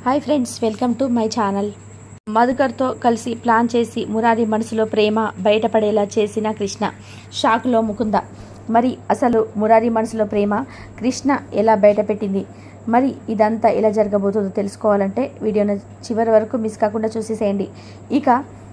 hi friends welcome to my channel మధుకర్తో కలిసి plan చేసి మురారి మనసులో ప్రేమ బయటపడేలా చేసిన కృష్ణ షాక్లో ముకుంద మరి అసలు మురారి మనసులో ప్రేమ కృష్ణ ఎలా బయటపెట్టింది మరి ఇదంతా ఎలా జరగబోతుందో తెలుసుకోవాలంటే వీడియోను చివరి వరకు మిస్ కాకుండా చూసేసేయండి ఇక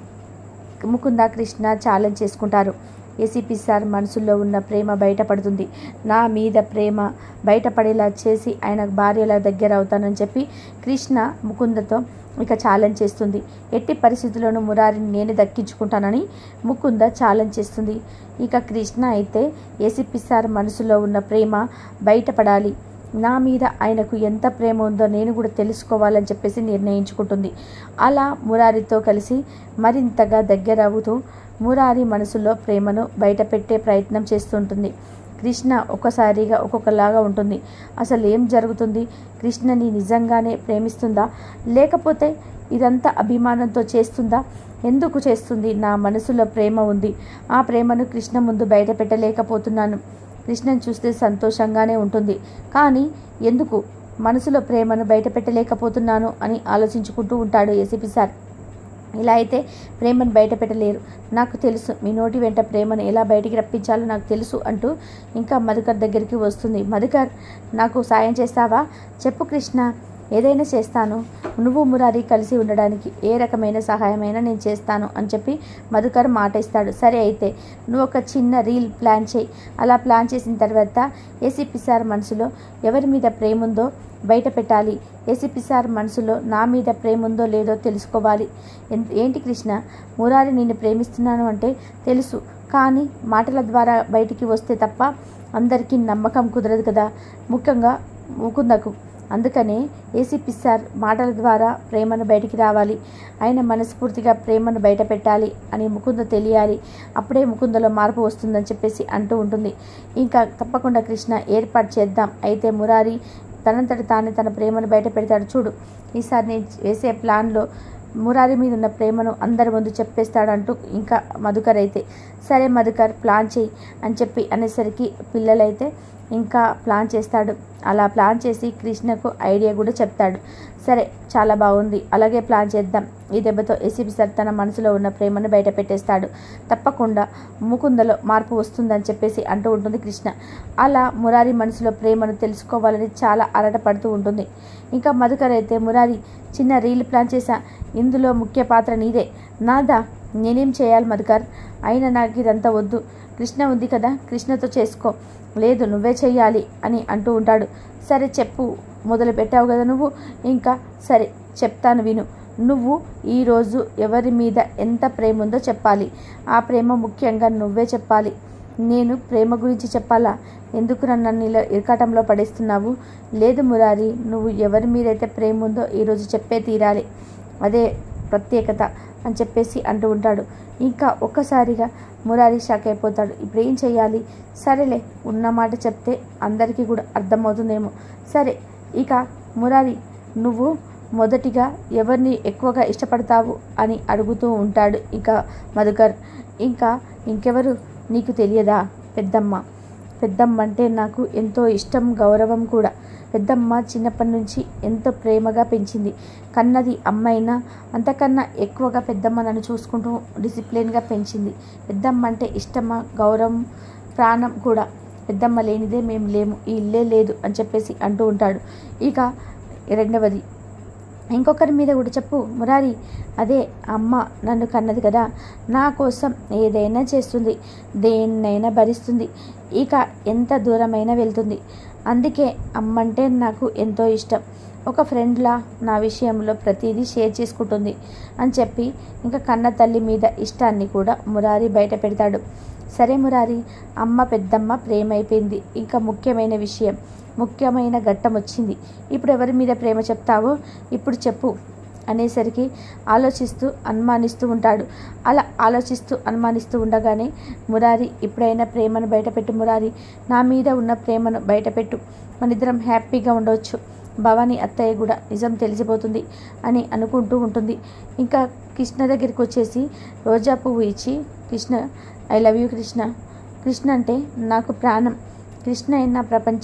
ముకుంద కృష్ణ ఛాలెంజ్ చేసుకుంటారు ఏసీపీ సార్ మనసులో ఉన్న ప్రేమ బయటపడుతుంది నా మీద ప్రేమ బయటపడేలా చేసి ఆయన భార్యల దగ్గర అవుతానని చెప్పి కృష్ణ ముకుందతో ఇక ఛాలెంజ్ చేస్తుంది ఎట్టి పరిస్థితుల్లోనూ మురారిని నేనే దక్కించుకుంటానని ముకుంద ఛాలెంజ్ చేస్తుంది ఇక కృష్ణ అయితే ఏసీపీ సార్ మనసులో ఉన్న ప్రేమ బయటపడాలి నా మీద ఆయనకు ఎంత ప్రేమ ఉందో నేను కూడా తెలుసుకోవాలని చెప్పేసి నిర్ణయించుకుంటుంది అలా మురారితో కలిసి మరింతగా దగ్గర అవుతూ మురారి మనసులో ప్రేమను బయటపెట్టే ప్రయత్నం చేస్తుంటుంది కృష్ణ ఒక్కసారిగా ఒక్కొక్కలాగా ఉంటుంది అసలు ఏం జరుగుతుంది కృష్ణని నిజంగానే ప్రేమిస్తుందా లేకపోతే ఇదంతా అభిమానంతో చేస్తుందా ఎందుకు చేస్తుంది నా మనసులో ప్రేమ ఉంది ఆ ప్రేమను కృష్ణ ముందు బయట పెట్టలేకపోతున్నాను కృష్ణను చూస్తే సంతోషంగానే ఉంటుంది కానీ ఎందుకు మనసులో ప్రేమను బయట పెట్టలేకపోతున్నాను అని ఆలోచించుకుంటూ ఉంటాడు ఏసీపీ సార్ ఇలా అయితే ప్రేమను బయట పెట్టలేరు నాకు తెలుసు మీ నోటి వెంట ప్రేమను ఎలా బయటికి రప్పించాలో నాకు తెలుసు అంటూ ఇంకా మధుకర్ దగ్గరికి వస్తుంది మధుకర్ నాకు సాయం చేస్తావా చెప్పు కృష్ణ ఏదైనా చేస్తాను నువ్వు మురారి కలిసి ఉండడానికి ఏ రకమైన సహాయమైనా నేను చేస్తాను అని చెప్పి మధుకర్ మాట ఇస్తాడు సరే అయితే నువ్వు ఒక చిన్న రీల్ ప్లాన్ చేయి అలా ప్లాన్ చేసిన తర్వాత ఏసీపీ సార్ మనసులో ఎవరి మీద ప్రేమ ఉందో బయట పెట్టాలి ఏసీపీ సార్ మనసులో నా మీద ప్రేమ ఉందో లేదో తెలుసుకోవాలి ఎన్- ఏంటి కృష్ణ మురారి నిన్ను ప్రేమిస్తున్నాను అంటే తెలుసు కానీ మాటల ద్వారా బయటికి వస్తే తప్ప అందరికీ నమ్మకం కుదరదు కదా ముఖ్యంగా ముకుందకు అందుకనే ఏసీపీ సార్ మాటల ద్వారా ప్రేమను బయటికి రావాలి ఆయన మనస్ఫూర్తిగా ప్రేమను బయట పెట్టాలి అని ముకుంద తెలియాలి అప్పుడే ముకుందలో మార్పు వస్తుందని చెప్పేసి అంటూ ఉంటుంది ఇంకా తప్పకుండా కృష్ణ ఏర్పాటు చేద్దాం అయితే మురారి తనంతట తానే తన ప్రేమను బయట పెడతాడు చూడు ఈసారి నేను వేసే ప్లాన్లో మురారి మీద ఉన్న ప్రేమను అందరి ముందు చెప్పేస్తాడంటూ ఇంకా మధుకర్ అయితే సరే మధుకర్ ప్లాన్ చేయి అని చెప్పి అనేసరికి పిల్లలైతే ఇంకా ప్లాన్ చేస్తాడు అలా ప్లాన్ చేసి కృష్ణకు ఐడియా కూడా చెప్తాడు సరే చాలా బాగుంది అలాగే ప్లాన్ చేద్దాం ఈ దెబ్బతో ఏసీపీ సార్ తన మనసులో ఉన్న ప్రేమను బయట పెట్టేస్తాడు తప్పకుండా ముకుందలో మార్పు వస్తుందని చెప్పేసి అంటూ ఉంటుంది కృష్ణ అలా మురారి మనసులో ప్రేమను తెలుసుకోవాలని చాలా అరటపడుతూ ఉంటుంది ఇంకా మధుకర్ అయితే మురారి చిన్న రీల్ ప్లాన్ చేశా ఇందులో ముఖ్య పాత్ర నీదే నాదా నేనేం చేయాలి మధుకర్ అయినా నాకు ఇదంతా వద్దు కృష్ణ ఉంది కదా కృష్ణతో చేసుకో లేదు నువ్వే చెయ్యాలి అని అంటూ ఉంటాడు సరే చెప్పు మొదలు పెట్టావు కదా నువ్వు ఇంకా సరే చెప్తాను విను నువ్వు ఈరోజు ఎవరి మీద ఎంత ప్రేమ ఉందో చెప్పాలి ఆ ప్రేమ ముఖ్యంగా నువ్వే చెప్పాలి నేను ప్రేమ గురించి చెప్పాలా ఎందుకు నన్ను ఇలా ఇరకాటంలో పడేస్తున్నావు లేదు మురారి నువ్వు ఎవరి మీదైతే ప్రేమ ఉందో ఈరోజు చెప్పే తీరాలి అదే ప్రత్యేకత అని చెప్పేసి అంటూ ఉంటాడు ఇంకా ఒక్కసారిగా మురారి షాక్ అయిపోతాడు ఇప్పుడు ఏం చేయాలి సరేలే ఉన్న మాట చెప్తే అందరికీ కూడా అర్థమవుతుందేమో సరే ఇక మురారి నువ్వు మొదటిగా ఎవరిని ఎక్కువగా ఇష్టపడతావు అని అడుగుతూ ఉంటాడు ఇక మధుకర్ ఇంకా ఇంకెవరు నీకు తెలియదా పెద్దమ్మ పెద్దమ్మ అంటే నాకు ఎంతో ఇష్టం గౌరవం కూడా పెద్దమ్మ చిన్నప్పటి నుంచి ఎంతో ప్రేమగా పెంచింది కన్నది అమ్మైనా అంతకన్నా ఎక్కువగా పెద్దమ్మ నన్ను చూసుకుంటూ డిసిప్లిన్గా పెంచింది పెద్దమ్మ అంటే ఇష్టమా గౌరవం ప్రాణం కూడా పెద్దమ్మ లేనిదే మేము లేము ఈ ఇల్లే లేదు అని చెప్పేసి అంటూ ఉంటాడు ఇక రెండవది ఇంకొకరి మీద కూడా చెప్పు మురారి అదే అమ్మ నన్ను కన్నది కదా నా కోసం ఏదైనా చేస్తుంది దేన్నైనా భరిస్తుంది ఇక ఎంత దూరమైనా వెళ్తుంది అందుకే అమ్మంటే నాకు ఎంతో ఇష్టం ఒక ఫ్రెండ్లా నా విషయంలో ప్రతిదీ షేర్ చేసుకుంటుంది అని చెప్పి ఇంకా కన్న తల్లి మీద ఇష్టాన్ని కూడా మురారి బయట పెడతాడు సరే మురారి అమ్మ పెద్దమ్మ ప్రేమ అయిపోయింది ఇంకా ముఖ్యమైన విషయం ముఖ్యమైన ఘట్టం వచ్చింది ఇప్పుడు ఎవరి మీద ప్రేమ చెప్తావో ఇప్పుడు చెప్పు అనేసరికి ఆలోచిస్తూ అనుమానిస్తూ ఉంటాడు అలా ఆలోచిస్తూ అనుమానిస్తూ ఉండగానే మురారి ఇప్పుడైనా ప్రేమను బయటపెట్టు మురారి నా మీద ఉన్న ప్రేమను బయటపెట్టు మనిద్దరం హ్యాపీగా ఉండవచ్చు భవానీ అత్తయ్య కూడా నిజం తెలిసిపోతుంది అని అనుకుంటూ ఉంటుంది ఇంకా కృష్ణ దగ్గరికి వచ్చేసి రోజా పువ్వు ఇచ్చి Krishna I love you Krishna Krishna అంటే నాకు ప్రాణం కృష్ణ నా ప్రపంచం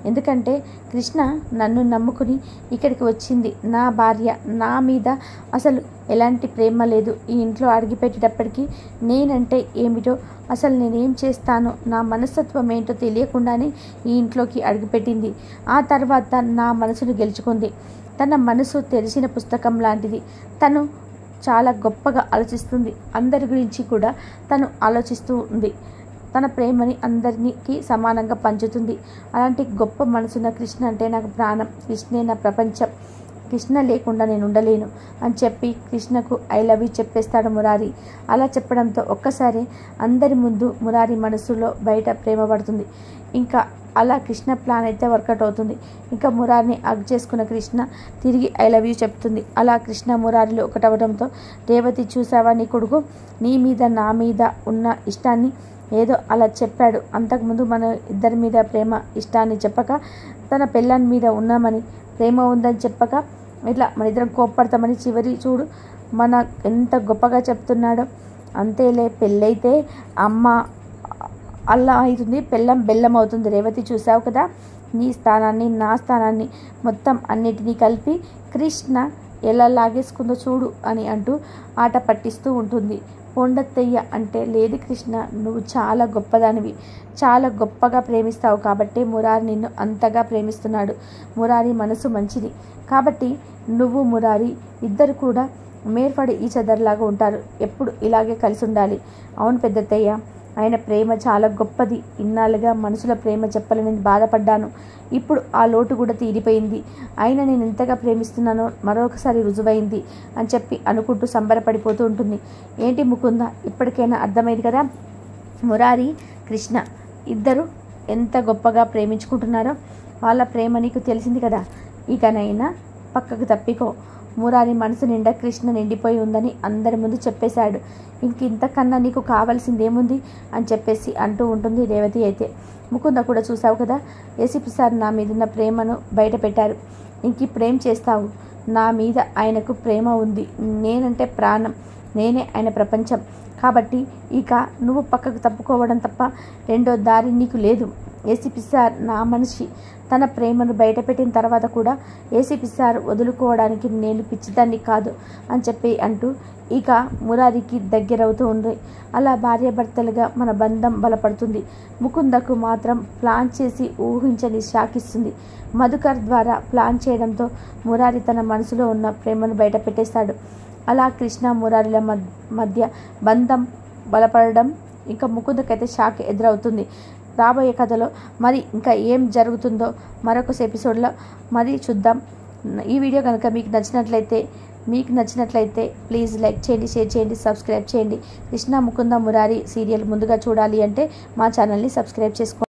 ఎందుకంటే కృష్ణ నన్ను నమ్ముకుని ఇక్కడికి వచ్చింది నా భార్య నా మీద అసలు ఎలాంటి ప్రేమ లేదు ఈ ఇంట్లో అడిగిపెట్టేటప్పటికి నేనంటే ఏమిటో అసలు నేనేం చేస్తానో నా మనస్తత్వం ఏంటో తెలియకుండానే ఈ ఇంట్లోకి అడుగుపెట్టింది ఆ తర్వాత నా మనసును గెలుచుకుంది తన మనసు తెరిచిన పుస్తకం లాంటిది తను చాలా గొప్పగా ఆలోచిస్తుంది అందరి గురించి కూడా తను ఆలోచిస్తూ ఉంది తన ప్రేమని అందరికీ సమానంగా పంచుతుంది అలాంటి గొప్ప మనసున్న కృష్ణ అంటే నాకు ప్రాణం కృష్ణే నా ప్రపంచం కృష్ణ లేకుండా నేను ఉండలేను అని చెప్పి కృష్ణకు ఐ లవ్ యూ చెప్పేస్తాడు మురారి అలా చెప్పడంతో ఒక్కసారి అందరి ముందు మురారి మనసులో బయట ప్రేమ పడుతుంది ఇంకా అలా కృష్ణ ప్లాన్ అయితే వర్కౌట్ అవుతుంది ఇంకా మురారిని అగ్ చేసుకున్న కృష్ణ తిరిగి ఐ లవ్ యూ చెప్తుంది అలా కృష్ణ మురారిలో ఒకటవడంతో రేవతి చూసావా నీ కొడుకు నీ మీద నా మీద ఉన్న ఇష్టాన్ని ఏదో అలా చెప్పాడు అంతకుముందు మన ఇద్దరి మీద ప్రేమ ఇష్టాన్ని చెప్పక తన పెళ్ళాని మీద ఉన్నామని ప్రేమ ఉందని చెప్పక ఇట్లా మన ఇద్దరం కోప్పడతామని చివరి చూడు మన ఎంత గొప్పగా చెప్తున్నాడో అంతేలే పెళ్ళైతే అమ్మ అల్లా అవుతుంది బెల్లం బెల్లం అవుతుంది రేవతి చూసావు కదా నీ స్థానాన్ని నా స్థానాన్ని మొత్తం అన్నిటినీ కలిపి కృష్ణ ఎలా లాగేసుకుందో చూడు అని అంటూ ఆట పట్టిస్తూ ఉంటుంది పొండత్తయ్య అంటే లేదు కృష్ణ నువ్వు చాలా గొప్పదానివి చాలా గొప్పగా ప్రేమిస్తావు కాబట్టి మురారి నిన్ను అంతగా ప్రేమిస్తున్నాడు మురారి మనసు మంచిది కాబట్టి నువ్వు మురారి ఇద్దరు కూడా మేర్పడి ఈ చదర్లాగా ఉంటారు ఎప్పుడు ఇలాగే కలిసి ఉండాలి అవును పెద్దత్తయ్య ఆయన ప్రేమ చాలా గొప్పది ఇన్నాళ్ళుగా మనసులో ప్రేమ చెప్పలేని బాధపడ్డాను ఇప్పుడు ఆ లోటు కూడా తీరిపోయింది ఆయన నేను ఎంతగా ప్రేమిస్తున్నానో మరొకసారి రుజువైంది అని చెప్పి అనుకుంటూ సంబరపడిపోతూ ఉంటుంది ఏంటి ముకుంద ఇప్పటికైనా అర్థమైంది కదా మురారి కృష్ణ ఇద్దరు ఎంత గొప్పగా ప్రేమించుకుంటున్నారో వాళ్ళ ప్రేమ నీకు తెలిసింది కదా ఇకనైనా పక్కకు తప్పికో మురారి మనసు నిండా కృష్ణ నిండిపోయి ఉందని అందరి ముందు చెప్పేశాడు ఇంక ఇంతకన్నా నీకు కావాల్సిందేముంది అని చెప్పేసి అంటూ ఉంటుంది రేవతి అయితే ముకుంద కూడా చూసావు కదా ఏసీపీ సార్ నా మీద ఉన్న ప్రేమను బయట పెట్టారు ఇంక ఇప్పుడేం చేస్తావు నా మీద ఆయనకు ప్రేమ ఉంది నేనంటే ప్రాణం నేనే ఆయన ప్రపంచం కాబట్టి ఇక నువ్వు పక్కకు తప్పుకోవడం తప్ప రెండో దారి నీకు లేదు ఏసీపీ సార్ నా మనిషి తన ప్రేమను బయటపెట్టిన తర్వాత కూడా ఏసీపీ సార్ వదులుకోవడానికి నేను పిచ్చిదాన్ని కాదు అని చెప్పి అంటూ ఇక మురారికి దగ్గరవుతూ ఉంది అలా భార్యాభర్తలుగా మన బంధం బలపడుతుంది ముకుందకు మాత్రం ప్లాన్ చేసి ఊహించని షాక్ ఇస్తుంది మధుకర్ ద్వారా ప్లాన్ చేయడంతో మురారి తన మనసులో ఉన్న ప్రేమను బయట పెట్టేస్తాడు అలా కృష్ణ మురారిల మధ్య బంధం బలపడడం ఇంకా ముకుందకైతే షాక్ ఎదురవుతుంది రాబోయే కథలో మరి ఇంకా ఏం జరుగుతుందో మరొక ఎపిసోడ్లో మరి చూద్దాం ఈ వీడియో కనుక మీకు నచ్చినట్లయితే మీకు నచ్చినట్లయితే ప్లీజ్ లైక్ చేయండి షేర్ చేయండి సబ్స్క్రైబ్ చేయండి కృష్ణ ముకుంద మురారి సీరియల్ ముందుగా చూడాలి అంటే మా ఛానల్ని సబ్స్క్రైబ్ చేసుకోండి